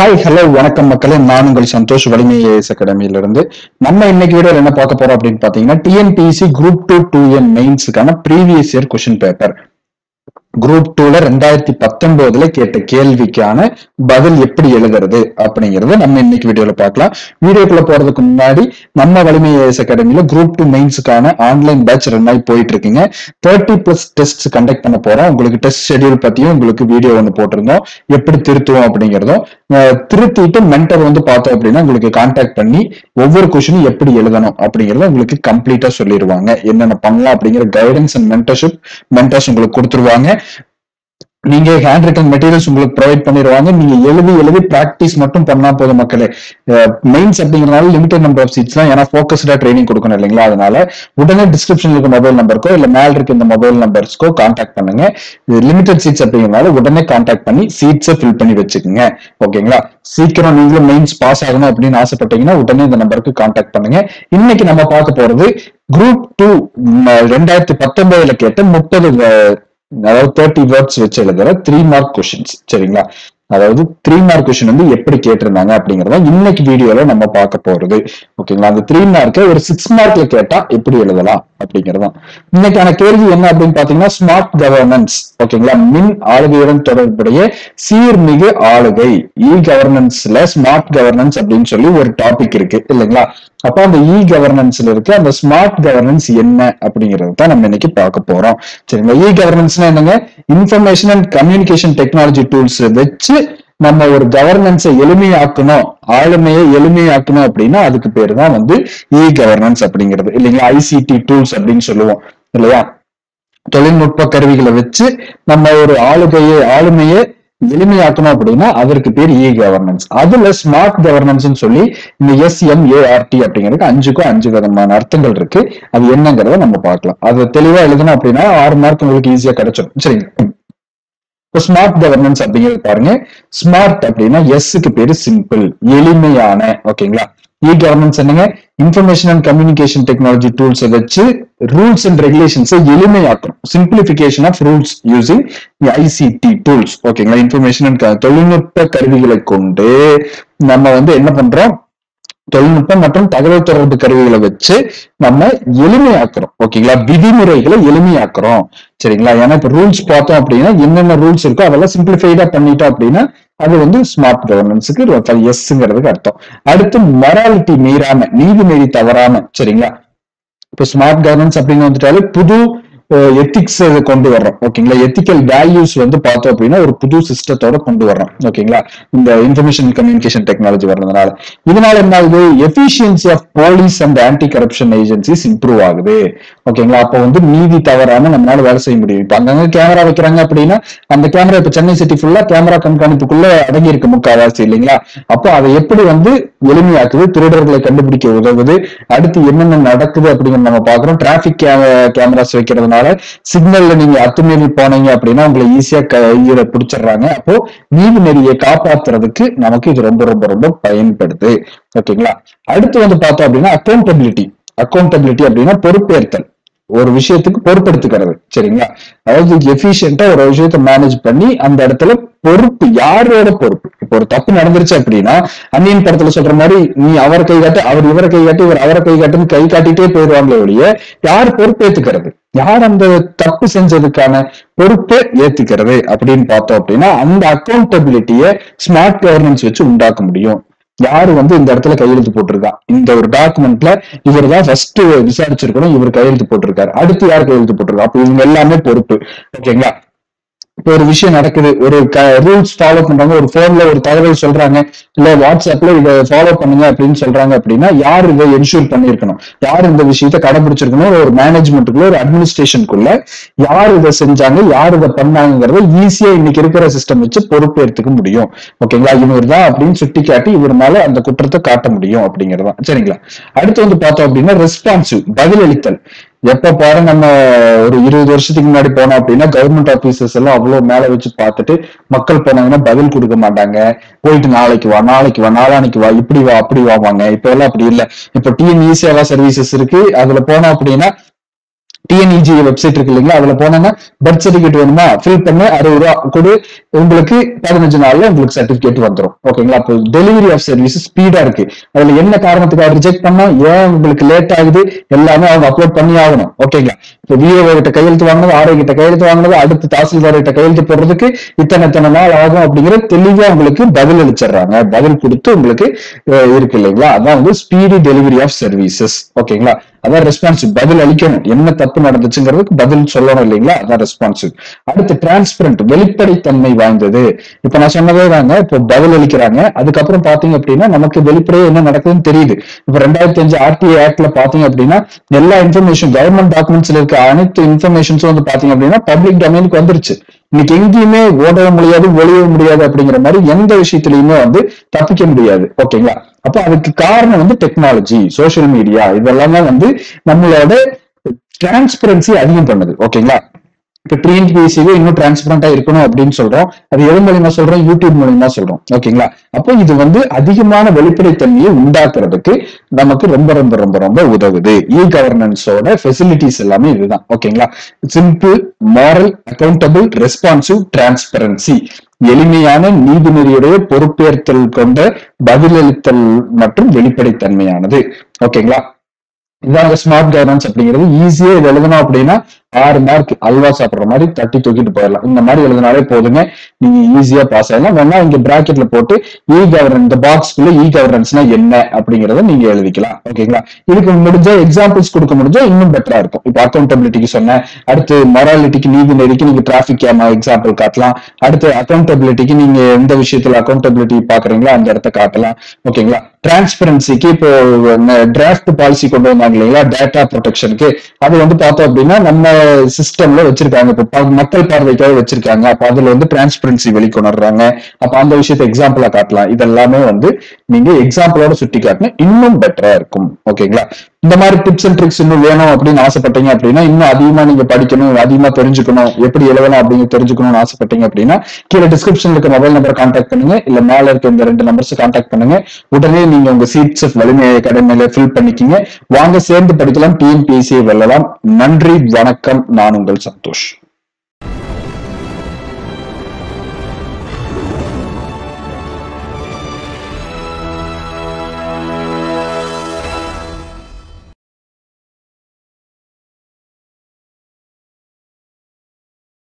hi hello வணக்கம் மக்களே நான் உங்கள் சந்தோஷ் வலிமை ஏஎஸ் அகாடமியில இருந்து நம்ம இன்னைக்கு வீடியோல என்ன பார்க்க போறோம் அப்படின்னு பாத்தீங்கன்னா டிஎன்பிசி குரூப் டூ டூ என் மெயின்ஸுக்கான previous year question paper group டூல ரெண்டாயிரத்தி பத்தொன்பதுல கேட்ட கேள்விக்கான பதில் எப்படி எழுதுறது அப்படிங்கறத நம்ம இன்னைக்கு வீடியோல பார்க்கலாம் வீடியோக்குள்ள போறதுக்கு முன்னாடி நம்ம வலிமை ஏஎஸ் அகாடமியில குரூப் டூ மெயின்ஸுக்கான ஆன்லைன் பேட்ச் ரன் ஆகி போயிட்டு இருக்குங்க தேர்ட்டி பிளஸ் டெஸ்ட் கண்டக்ட் பண்ண போறோம் உங்களுக்கு டெஸ்ட் ஷெட்யூல் பத்தியும் உங்களுக்கு வீடியோ ஒன்று போட்டிருந்தோம் எப்படி திருத்துவோம் அப்படிங்கிறதும் அஹ் திருத்திட்டு மென்டர் வந்து பார்த்தோம் அப்படின்னா உங்களுக்கு கான்டாக்ட் பண்ணி ஒவ்வொரு கொஸ்டினும் எப்படி எழுதணும் அப்படிங்கறத உங்களுக்கு கம்ப்ளீட்டா சொல்லிடுவாங்க என்னென்ன பண்ணலாம் அப்படிங்கிற கைடன்ஸ் அண்ட் மென்டர்ஷிப் மென்டர்ஸ் உங்களுக்கு கொடுத்துருவாங்க நீங்க ஹேண்ட் ரிட்டன் மெட்டீரியல்ஸ் உங்களுக்கு ப்ரொவைட் பண்ணிடுவாங்க நீங்க எழுதி எழுதி பிராக்டிஸ் மட்டும் பண்ணா போதும் மக்களே மெயின்ஸ் அப்படிங்கறதுனால லிமிடெட் நம்பர் ஆஃப் சீட்ஸ் தான் ஏன்னா ஃபோக்கஸ்டா ட்ரைனிங் கொடுக்கணும் இல்லைங்களா அதனால உடனே டிஸ்கிரிப்ஷன்ல இருக்க மொபைல் நம்பருக்கோ இல்ல மேல இருக்க இந்த மொபைல் நம்பர்ஸ்க்கோ கான்டாக்ட் பண்ணுங்க லிமிடெட் சீட்ஸ் அப்படிங்கறதுனால உடனே கான்டாக்ட் பண்ணி சீட்ஸை ஃபில் பண்ணி வச்சுக்கோங்க ஓகேங்களா சீக்கிரம் நீங்களும் மெயின்ஸ் பாஸ் ஆகணும் அப்படின்னு ஆசைப்பட்டீங்கன்னா உடனே இந்த நம்பருக்கு கான்டாக்ட் பண்ணுங்க இன்னைக்கு நம்ம பார்க்க போறது குரூப் டூ ரெண்டாயிரத்தி பத்தொன்பதுல கேட்ட முப்பது அதாவது தேர்ட்டி வேர்ட்ஸ் வச்சு எழுதுற த்ரீ மார்க் கொஸ்டின்ஸ் சரிங்களா அதாவது த்ரீ மார்க் கொஸ்டின் வந்து எப்படி கேட்டிருந்தாங்க அப்படிங்கறத இன்னைக்கு வீடியோல நம்ம பார்க்க போறது ஓகேங்களா அந்த த்ரீ மார்க்கை ஒரு சிக்ஸ் மார்க்ல கேட்டா எப்படி எழுதலாம் அப்படிங்கறதான் இன்னைக்கான கேள்வி என்ன அப்படின்னு பாத்தீங்கன்னா ஸ்மார்ட் கவர்னன்ஸ் ஓகேங்களா மின் ஆளுகையுடன் தொடர்புடைய சீர்மிகு ஆளுகை இ கவர்னன்ஸ்ல ஸ்மார்ட் கவர்னன்ஸ் அப்படின்னு சொல்லி ஒரு டாபிக் இருக்கு இல்லைங்களா அப்ப அந்த இ கவர்னன்ஸ்ல இருக்கு அந்த ஸ்மார்ட் கவர்னன்ஸ் என்ன அப்படிங்கறது தான் நம்ம இன்னைக்கு பார்க்க போறோம் சரிங்களா இ கவர்னன்ஸ்னா என்னங்க information and communication technology tools வச்சு நம்ம ஒரு கவர்னன்ஸை எளிமையாக்கணும் ஆளுமையை எளிமையாக்கணும் அப்படின்னா அதுக்கு பேரு தான் வந்து இ கவர்னன்ஸ் அப்படிங்கிறது இல்லைங்களா ஐசிடி டூல்ஸ் அப்படின்னு சொல்லுவோம் இல்லையா தொழில்நுட்ப கருவிகளை வச்சு நம்ம ஒரு ஆளுகையை ஆளுமையை எளிமையாக்கணும் அப்படின்னா அதற்கு பேர் இ கவர்னன்ஸ் அதுல ஸ்மார்ட் கவர்னன்ஸ் சொல்லி இந்த எஸ்எம்ஏஆர்டி அப்படிங்கிறதுக்கு அஞ்சுக்கும் அஞ்சு விதமான அர்த்தங்கள் இருக்கு அது என்னங்கிறத நம்ம பார்க்கலாம் அது தெளிவா எழுதணும் அப்படின்னா ஆறு மார்க் உங்களுக்கு ஈஸியா கிடைச்சிடும் சரிங்க இப்போ ஸ்மார்ட் கவர்னன்ஸ் அப்படிங்கிறது பாருங்க ஸ்மார்ட் அப்படின்னா எஸ்க்கு பேரு சிம்பிள் எளிமையான ஓகேங்களா இ கவர்னன்ஸ் என்னங்க information and communication technology tools வச்சு ரூல்ஸ் அண்ட் ரெகுலேஷன்ஸை எளிமையாக்கணும் simplification of rules using ICT tools ஓகேங்களா இன்ஃபர்மேஷன் அண்ட் தொழில்நுட்ப கருவிகளை கொண்டு நம்ம வந்து என்ன பண்றோம் தொழில்நுட்பம் மற்றும் தகவல் தொடர்பு கருவிகளை வச்சு நம்ம எளிமையாக்குறோம் ஓகேங்களா விதிமுறைகளை எளிமையாக்குறோம் சரிங்களா ஏன்னா இப்ப ரூல்ஸ் பார்த்தோம் அப்படின்னா என்னென்ன ரூல்ஸ் இருக்கோ அதெல்லாம் சிம்பிளிஃபைடா பண்ணிட்டோம் அப்படின்னா அது வந்து ஸ்மார்ட் கவர்னன்ஸுக்கு எஸ்ங்கிறதுக்கு அர்த்தம் அடுத்து மொராலிட்டி மீறாம நீதி மீறி தவறாம சரிங்களா இப்போ ஸ்மார்ட் கவர்னன்ஸ் அப்படின்னு வந்துட்டாலே புது எத்திக்ஸ் கொண்டு வர்றோம் ஓகேங்களா எத்திக்கல் வேல்யூஸ் வந்து பார்த்தோம் அப்படின்னா ஒரு புது சிஸ்டத்தோட கொண்டு வர்றோம் ஓகேங்களா இந்த இன்ஃபர்மேஷன் கம்யூனிகேஷன் டெக்னாலஜி வர்றதுனால இதனால என்ன ஆகுது efficiency of police and anti corruption agencies improve ஆகுது ஓகேங்களா அப்போ வந்து நீதி தவறாம நம்மளால வேலை செய்ய முடியும் இப்ப அங்கங்க கேமரா வைக்கிறாங்க அப்படின்னா அந்த கேமரா இப்ப சென்னை சிட்டி ஃபுல்லா கேமரா கண்காணிப்புக்குள்ள அடங்கி இருக்கு முக்கால்வாசி இல்லைங்களா அப்போ அதை எப்படி வந்து எளிமையாக்குது திருடர்களை கண்டுபிடிக்க உதவுது அடுத்து என்னென்ன நடக்குது அப்படிங்கிறது நம்ம பாக்குறோம் டிராபிக் கேமராஸ் வைக்கிறதுனால சிக்னல்ல நீங்க அத்துமீறி போனீங்க அப்படின்னா உங்களை ஈஸியா கையில பிடிச்சிடுறாங்க அப்போ நீதி நெறியை காப்பாத்துறதுக்கு நமக்கு இது ரொம்ப ரொம்ப ரொம்ப பயன்படுது ஓகேங்களா அடுத்து வந்து பார்த்தோம் அப்படின்னா அக்கௌண்டபிலிட்டி அக்கௌண்டபிலிட்டி அப்படின்னா பொறுப்பேற்தல் ஒரு விஷயத்துக்கு பொறுப்பெடுத்துக்கிறது சரிங்களா அதாவது எஃபிஷியன்டா ஒரு விஷயத்த மேனேஜ் பண்ணி அந்த இடத்துல பொறுப்பு யாரோட பொறுப்பு இப்போ ஒரு தப்பு நடந்துருச்சு அப்படின்னா அன்னியன் படத்துல சொல்ற மாதிரி நீ அவர் கை காட்டு அவர் இவரை கை காட்டி இவர் அவரை கை காட்டுன்னு கை காட்டிட்டே போயிடுவாங்களே ஒழிய யார் பொறுப்பேத்துக்கிறது யார் அந்த தப்பு செஞ்சதுக்கான பொறுப்பை ஏத்துக்கிறது அப்படின்னு பார்த்தோம் அப்படின்னா அந்த அக்கௌண்டபிலிட்டியை ஸ்மார்ட் கவர்னன்ஸ் வச்சு உண்டாக்க முடியும் யாரு வந்து இந்த இடத்துல கையெழுத்து போட்டிருக்கா இந்த ஒரு டாக்குமெண்ட்ல இவர் தான் ஃபர்ஸ்ட் விசாரிச்சிருக்கணும் இவர் கையெழுத்து போட்டிருக்காரு அடுத்து யார் கையெழுத்து போட்டிருக்கா அப்ப இவங்க எல்லாமே பொறுப்பு ஓகேங்களா இப்போ ஒரு விஷயம் நடக்குது ஒரு ரூல்ஸ் ஃபாலோ பண்றாங்க ஒரு போன்ல ஒரு தகவல் சொல்றாங்க இல்ல வாட்ஸ்அப்ல இதை ஃபாலோ பண்ணுங்க அப்படின்னு சொல்றாங்க அப்படின்னா யார் இதை என்ஷூர் பண்ணிருக்கணும் யார் இந்த விஷயத்த கடைபிடிச்சிருக்கணும் ஒரு மேனேஜ்மெண்ட்டுக்குள்ள ஒரு அட்மினிஸ்ட்ரேஷனுக்குள்ள யார் இதை செஞ்சாங்க யார் இதை பண்ணாங்கிறத ஈஸியா இன்னைக்கு இருக்கிற சிஸ்டம் வச்சு பொறுப்பேற்றுக்க முடியும் ஓகேங்களா இவர் தான் அப்படின்னு சுட்டி காட்டி இவருனால அந்த குற்றத்தை காட்ட முடியும் அப்படிங்கறதான் சரிங்களா அடுத்து வந்து பார்த்தோம் அப்படின்னா ரெஸ்பான்சிவ் பதிலளித்தல் எப்ப பாரு நம்ம ஒரு இருபது வருஷத்துக்கு முன்னாடி போனோம் அப்படின்னா கவர்மெண்ட் ஆபீசர்ஸ் எல்லாம் அவ்வளவு மேல வச்சு பார்த்துட்டு மக்கள் போனாங்கன்னா பதில் கொடுக்க மாட்டாங்க போயிட்டு நாளைக்கு வா நாளைக்கு வா நாளானைக்கு வா இப்படி வா அப்படி வாவாங்க இப்ப எல்லாம் அப்படி இல்ல இப்ப டிஎன்இ சேவா சர்வீசஸ் இருக்கு அதுல போனோம் அப்படின்னா டிஎன்இஜி வெப்சைட் இருக்கு இல்லைங்களா அதுல போனோம்னா பர்த் சர்டிபிகேட் வேணுமா ஃபில் பண்ணி அறுபது ரூபா கொடு உங்களுக்கு பதினஞ்சு நாள்ல உங்களுக்கு சர்டிபிகேட் வந்துடும் ஓகேங்களா அப்போ டெலிவரி ஆஃப் சர்வீஸ் ஸ்பீடா இருக்கு அதுல என்ன காரணத்துக்காக ரிஜெக்ட் பண்ணா ஏன் உங்களுக்கு லேட் ஆகுது எல்லாமே அவங்க அப்லோட் பண்ணி ஆகணும் ஓகேங்களா இப்போ விஏஓ கிட்ட கையெழுத்து வாங்கினது ஆர்ஐ கிட்ட கையெழுத்து வாங்கினது அடுத்து தாசில்தார் கிட்ட கையெழுத்து போடுறதுக்கு இத்தனை இத்தனை நாள் ஆகும் அப்படிங்கிற தெளிவா உங்களுக்கு பதில் அளிச்சிடுறாங்க பதில் கொடுத்து உங்களுக்கு அஹ், இருக்கு இல்லைங்களா அதான் வந்து ஸ்பீடி டெலிவரி ஆஃப் சர்வீசஸ் ஓகேங்களா அதான் ரெஸ்பான்சிவ் பதில் அளிக்கணும் என்ன தப்பு நடந்துச்சுங்கிறதுக்கு பதில் சொல்லணும் இல்லைங்களா அதான் ரெஸ்பான்சிவ் அடுத்து டிரான்ஸ்பரண்ட் வெளிப்படைத்தன்மை வாய்ந்தது இப்ப நான் சொன்னதே தாங்க இப்போ பதில் அளிக்கிறாங்க அதுக்கப்புறம் பாத்தீங்க அப்படின்னா நமக்கு வெளிப்படையா என்ன நடக்குதுன்னு தெரியுது இப்ப ரெண்டாயிரத்தி அஞ்சு ஆர்டிஐ ஆக்ட்ல பாத்தீங்க அப்படின்னா எல்லா இன்ஃபர்மேஷன் கவர்மெண்ட் டாக்குமெண்ட்ஸ்ல இருக்க அனைத்து இன்ஃபர்மேஷன்ஸும் வந்து பாத்தீங்க அப்படின்னா பப்ளிக் டொமைனுக்கு வந்துருச்சு இன்னைக்கு எங்கேயுமே ஓடவும் முடியாது ஒளியவும் முடியாது அப்படிங்கிற மாதிரி எந்த விஷயத்திலயுமே வந்து தப்பிக்க முடியாது ஓகேங்களா அப்போ அதுக்கு காரணம் வந்து டெக்னாலஜி சோஷியல் மீடியா இதெல்லாமே வந்து நம்மளோட டிரான்ஸ்பரன்சி அதிகம் பண்ணுது ஓகேங்களா இப்ப டிஎன்பிஎஸ்சிவே இன்னும் டிரான்ஸ்பரண்டா இருக்கணும் அப்படின்னு சொல்றோம் அது எது மூலியமா சொல்றோம் யூடியூப் மூலியமா சொல்றோம் ஓகேங்களா அப்போ இது வந்து அதிகமான வெளிப்படைத்தன்மையை உண்டாக்குறதுக்கு நமக்கு ரொம்ப ரொம்ப ரொம்ப ரொம்ப உதவுது இ கவர்னன்ஸோட ஃபெசிலிட்டிஸ் எல்லாமே இதுதான் ஓகேங்களா simple moral accountable responsive transparency எளிமையான நீதிநெறியுடைய பொறுப்பேற்றல் கொண்ட பதிலளித்தல் மற்றும் வெளிப்படைத்தன்மையானது ஓகேங்களா இதாங்க ஸ்மார்ட் கவர்னன்ஸ் அப்படிங்கிறது ஈஸியா இது எழுதணும் அப்படின்னா ஆறு மார்க் அல்வா சாப்பிடுற மாதிரி தட்டி தூக்கிட்டு போயிடலாம் இந்த மாதிரி எழுதினாலே போதுங்க நீங்க ஈஸியா பாஸ் ஆகலாம் வேணா இங்க பிராக்கெட்ல போட்டு இ கவர்னன்ஸ் இந்த பாக்ஸ்க்குள்ள இ கவர்னன்ஸ்னா என்ன அப்படிங்கறத நீங்க எழுதிக்கலாம் ஓகேங்களா இதுக்கு முடிஞ்ச எக்ஸாம்பிள்ஸ் கொடுக்க முடிஞ்சா இன்னும் பெட்டரா இருக்கும் இப்போ அக்கௌண்டபிலிட்டிக்கு சொன்னேன் அடுத்து மொராலிட்டிக்கு நீதி நெறிக்கு நீங்க டிராபிக் கேமா எக்ஸாம்பிள் காட்டலாம் அடுத்து அக்கௌண்டபிலிட்டிக்கு நீங்க எந்த விஷயத்துல அக்கௌண்டபிலிட்டி பாக்குறீங்களோ அந்த இடத்த காட்டலாம் ஓகேங்களா டிரான்ஸ்பரன்சிக்கு இப்போ டிராஃப்ட் பாலிசி கொண்டு வந்தாங்க இல்லைங்களா டேட்டா ப்ரொடெக்ஷனுக்கு அது வந்து பார்த்தோம் அப்படின்னா நம்ம சிஸ்டம்ல வச்சிருக்காங்க இப்போ ப- மக்கள் பார்வைக்காக வச்சிருக்காங்க அப்ப அதுல வந்து டிரான்ஸ்பரன்சி வெளிக்கொணர்றாங்க அப்ப அந்த விஷயத்தை எக்ஸாம்பிளா காட்டலாம் இதெல்லாமே வந்து நீங்க எக்ஸாம்பிளோட சுட்டி காட்டினா இன்னும் பெட்டரா இருக்கும் ஓகேங்களா இந்த மாதிரி டிப்ஸ் அண்ட் ட்ரிக்ஸ் இன்னும் வேணும் அப்படின்னு ஆசைப்பட்டீங்க அப்படின்னா இன்னும் அதிகமா நீங்க படிக்கணும் அதிகமா தெரிஞ்சுக்கணும் எப்படி எழுதணும் அப்படிங்க தெரிஞ்சுக்கணும்னு ஆசைப்பட்டீங்க அப்படின்னா கீழே டிஸ்கிரிப்ஷன்ல இருக்க மொபைல் நம்பரை கான்டாக்ட் பண்ணுங்க இல்ல மேல இருக்க இந்த ரெண்டு நம்பர்ஸ் கான்டாக்ட் பண்ணுங்க உடனே நீங்க உங்க சீட்ஸ் வலிமை அகாடமியில ஃபில் பண்ணிக்கிங்க வாங்க சேர்ந்து படிக்கலாம் டிஎன்பிஎஸ்சி வெல்லலாம் நன்றி வணக்கம் நான் உங்கள் சந்தோஷ்